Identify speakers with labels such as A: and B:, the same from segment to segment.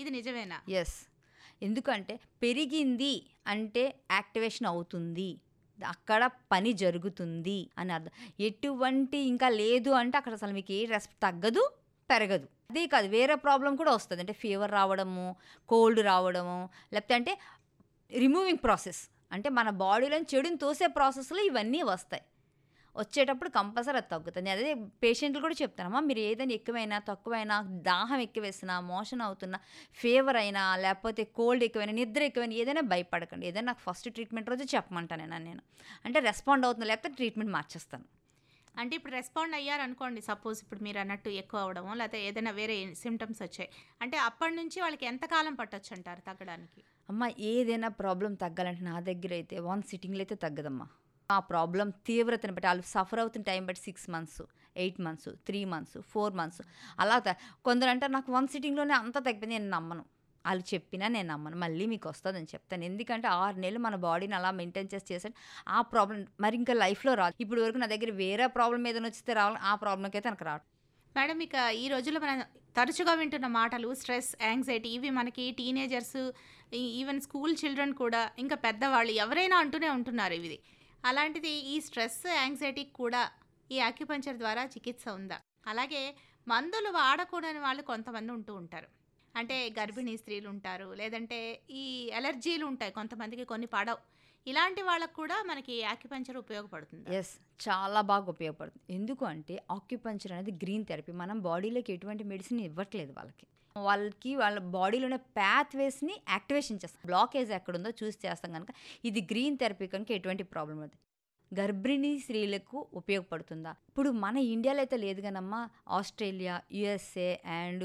A: ఇది నిజమేనా
B: ఎస్ ఎందుకంటే పెరిగింది అంటే యాక్టివేషన్ అవుతుంది అక్కడ పని జరుగుతుంది అని అర్థం ఎటువంటి ఇంకా లేదు అంటే అక్కడ అసలు మీకు ఏ రెస్ప్ తగ్గదు పెరగదు అదే కాదు వేరే ప్రాబ్లం కూడా వస్తుంది అంటే ఫీవర్ రావడము కోల్డ్ రావడము లేకపోతే అంటే రిమూవింగ్ ప్రాసెస్ అంటే మన బాడీలో చెడుని తోసే ప్రాసెస్లో ఇవన్నీ వస్తాయి వచ్చేటప్పుడు కంపల్సరీ అది తగ్గుతుంది అదే పేషెంట్లు కూడా చెప్తానమ్మా మీరు ఏదైనా ఎక్కువైనా తక్కువైనా దాహం ఎక్కువేసినా మోషన్ అవుతున్నా ఫీవర్ అయినా లేకపోతే కోల్డ్ ఎక్కువైనా నిద్ర ఎక్కువైనా ఏదైనా భయపడకండి ఏదైనా నాకు ఫస్ట్ ట్రీట్మెంట్ రోజు చెప్పమంటాను నేను నేను అంటే రెస్పాండ్ అవుతుంది లేకపోతే ట్రీట్మెంట్ మార్చేస్తాను
A: అంటే ఇప్పుడు రెస్పాండ్ అయ్యారనుకోండి సపోజ్ ఇప్పుడు మీరు అన్నట్టు ఎక్కువ అవడమో లేకపోతే ఏదైనా వేరే సిమ్టమ్స్ వచ్చాయి అంటే అప్పటి నుంచి వాళ్ళకి ఎంతకాలం పట్టొచ్చు అంటారు తగ్గడానికి
B: అమ్మ ఏదైనా ప్రాబ్లం తగ్గాలంటే నా దగ్గర అయితే వన్ సిట్టింగ్లో అయితే తగ్గదమ్మా ఆ ప్రాబ్లం తీవ్రతను బట్టి వాళ్ళు సఫర్ అవుతున్న టైం బట్టి six months eight months three months four months అలా త- కొందరు అంటారు నాకు వన్ సిట్టింగ్లోనే అంతా తగ్గిపోయింది నేను నమ్మను వాళ్ళు చెప్పినా నేను నమ్మను మళ్ళీ మీకు వస్తుందని చెప్తాను ఎందుకంటే ఆరు నెలలు మన బాడీని అలా మెయింటైన్ చేసి చేసాను ఆ ప్రాబ్లం మరి ఇంకా లైఫ్లో రాదు ఇప్పుడు వరకు నా దగ్గర వేరే ప్రాబ్లం ఏదైనా వచ్చితే రావాలి ఆ ప్రాబ్లంకి అయితే నాకు రాదు
A: మేడం ఇక ఈ రోజుల్లో మనం తరచుగా వింటున్న మాటలు స్ట్రెస్ యాంగ్జైటీ ఇవి మనకి టీనేజర్స్ ఈవెన్ స్కూల్ చిల్డ్రన్ కూడా ఇంకా పెద్దవాళ్ళు ఎవరైనా అంటూనే ఉంటున్నారు ఇవి అలాంటిది ఈ స్ట్రెస్ యాంగ్జైటీకి కూడా ఈ ఆక్యుపంచర్ ద్వారా చికిత్స ఉందా అలాగే మందులు వాడకూడని వాళ్ళు కొంతమంది ఉంటూ ఉంటారు అంటే గర్భిణీ స్త్రీలు ఉంటారు లేదంటే ఈ ఎలర్జీలు ఉంటాయి కొంతమందికి కొన్ని పడవు ఇలాంటి వాళ్ళకు కూడా మనకి ఆక్యుపంచర్ ఉపయోగపడుతుంది
B: ఎస్ చాలా బాగా ఉపయోగపడుతుంది ఎందుకు అంటే ఆక్యుపంచర్ అనేది గ్రీన్ థెరపీ మనం బాడీలోకి ఎటువంటి మెడిసిన్ ఇవ్వట్లేదు వాళ్ళకి వాళ్ళకి వాళ్ళ బాడీలోనే ప్యాత్వేస్ని యాక్టివేషన్ చేస్తాం బ్లాకేజ్ ఎక్కడుందో చూసి చేస్తాం కనుక ఇది గ్రీన్ థెరపీ కనుక ఎటువంటి ప్రాబ్లం లేదు గర్భిణీ స్త్రీలకు ఉపయోగపడుతుందా ఇప్పుడు మన ఇండియాలో అయితే లేదు కానమ్మా ఆస్ట్రేలియా యుఎస్ఏ అండ్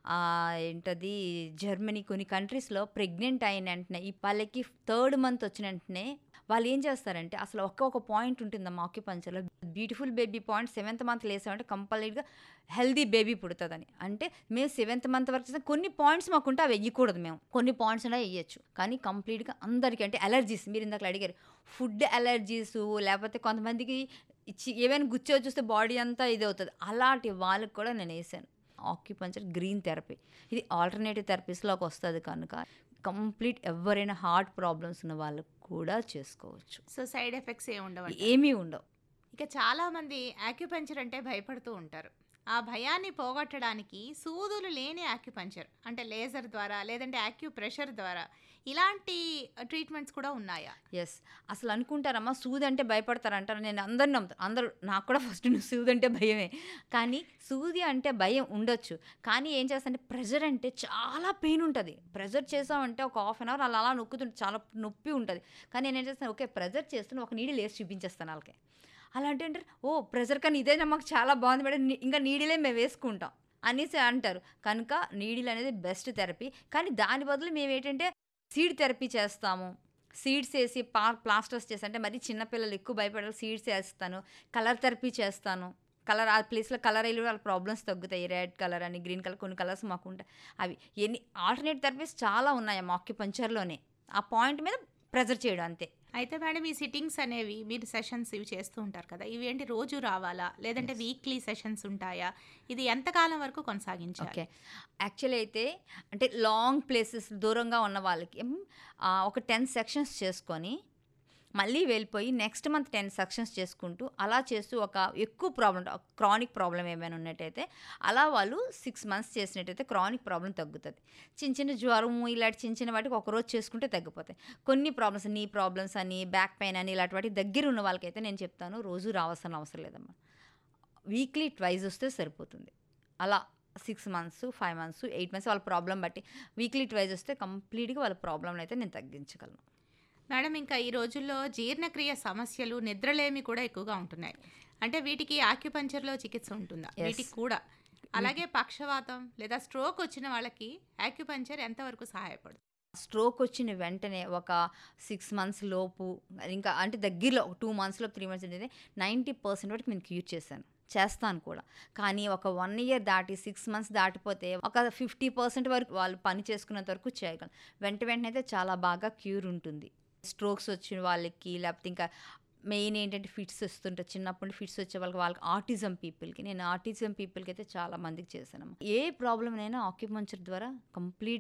B: ఏంటది జర్మనీ కొన్ని కంట్రీస్లో ప్రెగ్నెంట్ అయిన వెంటనే ఈ వాళ్ళకి థర్డ్ మంత్ వచ్చిన వెంటనే వాళ్ళు ఏం చేస్తారంటే అసలు ఒక్క ఒక పాయింట్ ఉంటుందమ్మా ఆక్యుపంచర్లో beautiful baby point seventh month లేసామంటే కంపల్సరీగా హెల్దీ బేబీ పుడుతుందని అంటే మేము సెవెంత్ మంత్ వరకు చేస్తే కొన్ని పాయింట్స్ మాకుంటే అవి వెయ్యకూడదు మేము కొన్ని పాయింట్స్ అయినా వేయచ్చు కానీ కంప్లీట్గా అందరికీ అంటే అలర్జీస్ మీరు ఇందాక అడిగారు ఫుడ్ అలర్జీస్ లేకపోతే కొంతమందికి ఇచ్చి ఏమైనా గుచ్చో చూస్తే బాడీ అంతా ఇది అవుతుంది అలాంటి వాళ్ళకి కూడా నేను వేసాను ఆక్యుపంచర్ గ్రీన్ థెరపీ ఇది ఆల్టర్నేటివ్ థెరపీస్లోకి వస్తుంది కనుక కంప్లీట్ ఎవరైనా హార్ట్ ప్రాబ్లమ్స్ ఉన్న వాళ్ళు కూడా చేసుకోవచ్చు
A: సో సైడ్ ఎఫెక్ట్స్ ఏ ఉండవు
B: ఏమీ ఉండవు
A: ఇక చాలామంది ఆక్యుపంచర్ అంటే భయపడుతూ ఉంటారు ఆ భయాన్ని పోగొట్టడానికి సూదులు లేని ఆక్యుపంచర్ అంటే లేజర్ ద్వారా లేదంటే ఆక్యూ ప్రెషర్ ద్వారా ఇలాంటి ట్రీట్మెంట్స్ కూడా ఉన్నాయా
B: ఎస్ అసలు అనుకుంటారమ్మా సూది అంటే భయపడతారంటారు నేను అందరిని నమ్ముతాను అందరూ నాకు కూడా ఫస్ట్ సూది అంటే భయమే కానీ సూది అంటే భయం ఉండొచ్చు కానీ ఏం చేస్తానంటే ప్రెజర్ అంటే చాలా పెయిన్ ఉంటుంది ప్రెజర్ చేసామంటే ఒక హాఫ్ అన్ అవర్ అలా అలా నొక్కుతుంటే చాలా నొప్పి ఉంటుంది కానీ నేను ఏం చేస్తాను ఓకే ప్రెజర్ చేస్తున్నా ఒక నీడి లేసి చూపించేస్తాను వాళ్ళకి అలా అంటే అంటారు ఓ ప్రెజర్ కానీ ఇదేనా మాకు చాలా బాగుంది మేడం నీ- ఇంకా నీడిలే మేము వేసుకుంటాం అనేసి అంటారు కనుక నీడిల్ అనేది బెస్ట్ థెరపీ కానీ దాని బదులు మేము ఏంటంటే సీడ్ థెరపీ చేస్తాము సీడ్స్ వేసి పా ప్లాస్టర్స్ చేసి అంటే మరి చిన్నపిల్లలు ఎక్కువ భయపడారు సీడ్స్ వేస్తాను కలర్ థెరపీ చేస్తాను కలర్ ఆ ప్లేస్లో కలర్ అయ్యి వాళ్ళ ప్రాబ్లమ్స్ తగ్గుతాయి రెడ్ కలర్ అని గ్రీన్ కలర్ కొన్ని కలర్స్ మాకు ఉంటాయి అవి ఎన్ని ఆల్టర్నేట్ థెరపీస్ చాలా ఉన్నాయి మా పంచర్లోనే ఆ పాయింట్ మీద ప్రెజర్ చేయడం అంతే
A: అయితే మేడం ఈ సిట్టింగ్స్ అనేవి మీరు సెషన్స్ ఇవి చేస్తూ ఉంటారు కదా ఇవి ఏంటి రోజు రావాలా లేదంటే వీక్లీ సెషన్స్ ఉంటాయా ఇది ఎంతకాలం వరకు కొనసాగించాలి
B: ఓకే యాక్చువల్లీ అయితే అంటే లాంగ్ ప్లేసెస్ దూరంగా ఉన్న వాళ్ళకి ఏం, ఆ, ఒక టెన్ సెక్షన్స్ చేసుకొని మళ్ళీ వెళ్ళిపోయి నెక్స్ట్ మంత్ టెన్ సెక్షన్స్ చేసుకుంటూ అలా చేస్తూ ఒక ఎక్కువ ప్రాబ్లం క్రానిక్ ప్రాబ్లం ఏమైనా ఉన్నట్టయితే అలా వాళ్ళు సిక్స్ మంత్స్ చేసినట్టయితే క్రానిక్ ప్రాబ్లం తగ్గుతుంది చిన్న చిన్న జ్వరము ఇలాంటి చిన్న చిన్న వాటికి ఒక రోజు చేసుకుంటే తగ్గిపోతాయి కొన్ని ప్రాబ్లమ్స్ నీ ప్రాబ్లమ్స్ అని బ్యాక్ పెయిన్ అని ఇలాంటి వాటి దగ్గర ఉన్న వాళ్ళకైతే నేను చెప్తాను రోజు రావాల్సిన అవసరం లేదమ్మా వీక్లీ ట్వైజ్ వస్తే సరిపోతుంది అలా six months five months eight months వాళ్ళ ప్రాబ్లం బట్టి వీక్లీ ట్వైజ్ వస్తే కంప్లీట్గా వాళ్ళ ప్రాబ్లం అయితే నేను తగ్గించగలను
A: మేడం ఇంకా ఈ రోజుల్లో జీర్ణక్రియ సమస్యలు నిద్రలేమి కూడా ఎక్కువగా ఉంటున్నాయి అంటే వీటికి ఆక్యుపంచర్లో చికిత్స ఉంటుందా
B: Yes.
A: వీటికి కూడా అలాగే పక్షవాతం లేదా స్ట్రోక్ వచ్చిన వాళ్ళకి ఆక్యుపంచర్ ఎంతవరకు సహాయపడుతుంది
B: స్ట్రోక్ వచ్చిన వెంటనే ఒక సిక్స్ మంత్స్ లోపు ఇంకా అంటే దగ్గరలో టూ మంత్స్లో త్రీ మంత్స్ అంటే నైంటీ పర్సెంట్ వరకు నేను క్యూర్ చేశాను చేస్తాను కూడా కానీ ఒక వన్ ఇయర్ దాటి సిక్స్ మంత్స్ దాటిపోతే ఒక ఫిఫ్టీ పర్సెంట్ వరకు వాళ్ళు పని చేసుకున్నంత వరకు చేయగలరు వెంట వెంటనే అయితే చాలా బాగా క్యూర్ ఉంటుంది స్ట్రోక్స్ వచ్చిన వాళ్ళకి లేకపోతే ఇంకా మెయిన్ ఏంటంటే ఫిట్స్ వస్తుంటాయి చిన్నప్పటి ఫిట్స్ వచ్చే వాళ్ళకి వాళ్ళకి ఆటిజం పీపుల్కి నేను ఆటిజం పీపుల్కి అయితే చాలా మందికి చేశాను ఏ ప్రాబ్లమ్ అయినా ఆక్యుపంచర్ ద్వారా కంప్లీట్